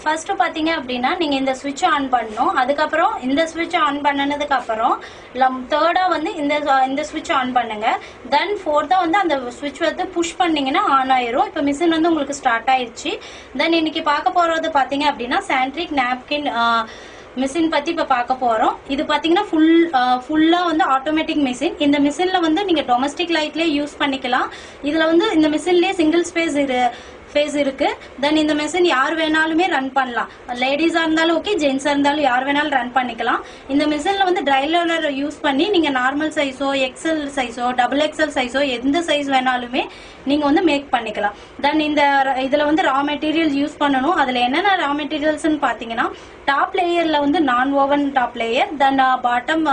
first பாத்தீங்க அப்படின்னா நீங்க இந்த சுவிட்ச் ஆன் பண்ணணும் அதுக்கப்புறம் இந்த சுவிட்ச் ஆன் பண்ணனதுக்கு அப்புறம் தேர்டா வந்து இந்த இந்த சுவிட்ச் ஆன் பண்ணுங்க தென் ஃபோர்த்தா வந்து அந்த சுவிட்ச் வந்து புஷ் பண்ணீங்கன்னா ஆன் ஆயிரும் இப்போ மிஷின் வந்து உங்களுக்கு ஸ்டார்ட் ஆயிருச்சு தென் இன்னைக்கு பார்க்க போறது பாத்தீங்க அப்படின்னா சாண்ட்ரிக் நாப்கின் மிஷின் பத்தி இப்ப பார்க்க போறோம் இது பாத்தீங்கன்னா ஃபுல் ஃபுல்லா வந்து ஆட்டோமேட்டிக் மிஷின் இந்த மிஷின்ல வந்து நீங்க டொமஸ்டிக் லைட்லயே யூஸ் பண்ணிக்கலாம் இதுல வந்து இந்த மிஷின்லயே சிங்கிள் ஸ்பேஸ் இரு ஃபேஸ் இருக்கு தென் இந்த மெஷின் யார் வேணாலுமே ரன் பண்ணலாம் லேடிஸா இருந்தாலும் ஓகே ஜென்ஸா இருந்தாலும் யார் வேணாலும் ரன் பண்ணிக்கலாம் இந்த மிஷின்ல வந்து ட்ரை ரோலர் யூஸ் பண்ணி நீங்க நார்மல் சைஸோ எக்ஸல் சைஸோ டபுள் எக்ஸல் சைஸோ எந்த சைஸ் வேணாலுமே நீங்க வந்து மேக் பண்ணிக்கலாம் தென் இந்த ர- இதுல வந்து ரா மெட்டீரியல் யூஸ் பண்ணணும் அதுல என்னென்ன ரா மெட்டீரியல்ஸ்னு பாத்தீங்கன்னா டாப் லேயர்ல வந்து non woven top layer then bottom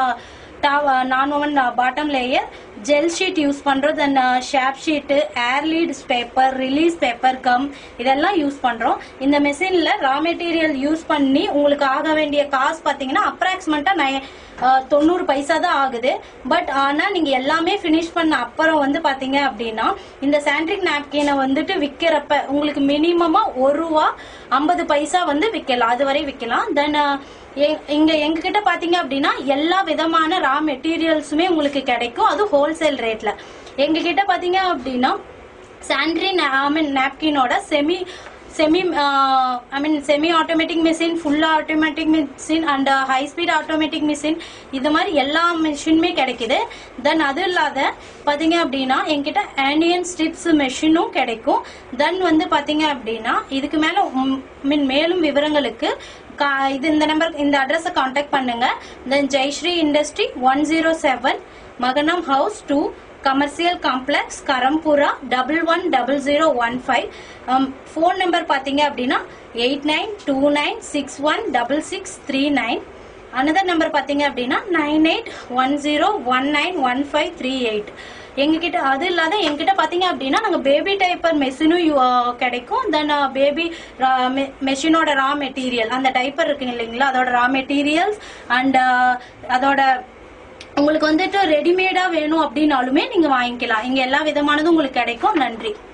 non woven bottom layer gel sheet use பண்றோம் then shape sheet air laid paper release paper gum இதெல்லாம் யூஸ் பண்றோம் இந்த மெஷின்ல ரா மெட்டீரியல் யூஸ் பண்ணி உங்களுக்கு ஆக வேண்டிய காசு பாத்தீங்கன்னா அப்ராக்சிமேட்டா தொண்ணூறு பைசா தான் ஆகுது பட் ஆனா நீங்க எல்லாமே ஃபினிஷ் பண்ண அப்புறம் வந்து பாத்தீங்க அப்படின்னா இந்த சாண்ட்ரிக் நாப்கினை வந்துட்டு விக்கிறப்ப உங்களுக்கு மினிமமா ஒரு ரூபா ஐம்பது பைசா வந்து விக்கலாம் அது வரை விக்கலாம் தென் இங்க எங்க கிட்ட பாத்தீங்க அப்படின்னா எல்லா விதமான ரா மெட்டீரியல்ஸுமே உங்களுக்கு கிடைக்கும் அது ஹோல்சேல் ரேட்ல எங்க கிட்ட பாத்தீங்க அப்படின்னா சாண்ட்ரி ஐ மீன் நாப்கினோட semi semi I mean semi automatic machine full automatic machine and high speed automatic machine இது மாதிரி எல்லா மிஷினுமே கிடைக்குது தென் அது இல்லாத பாத்தீங்க அப்படின்னா என்கிட்ட ஆனியன் ஸ்ட்ரிப்ஸ் மெஷினும் கிடைக்கும் தென் வந்து பாத்தீங்க அப்படின்னா இதுக்கு மேல மீன் மேலும் விவரங்களுக்கு கா- இது இந்த நம்பர் இந்த அட்ரஸை காண்டாக்ட் பண்ணுங்க then Jaishree industry one zero seven மகனம் house two commercial complex Karampura double one double zero one five phone number பார்த்தீங்க அப்படின்னா eight nine two nine six one double six three nine another number பார்த்தீங்க அப்படின்னா nine eight one zero one nine one five three eight எங்ககிட்ட அது இல்லாத எங்ககிட்ட பாத்தீங்க அப்படின்னா நாங்க பேபி டைப்பர் மெஷினும் கிடைக்கும் தென் பேபி மெஷினோட ரா மெட்டீரியல் அந்த டைப்பர் இருக்கு இல்லைங்களா அதோட ரா மெட்டீரியல்ஸ் அண்ட் அதோட உங்களுக்கு வந்துட்டு ரெடிமேடா வேணும் அப்படின்னாலுமே நீங்க வாங்கிக்கலாம் இங்க எல்லா விதமானதும் உங்களுக்கு கிடைக்கும் நன்றி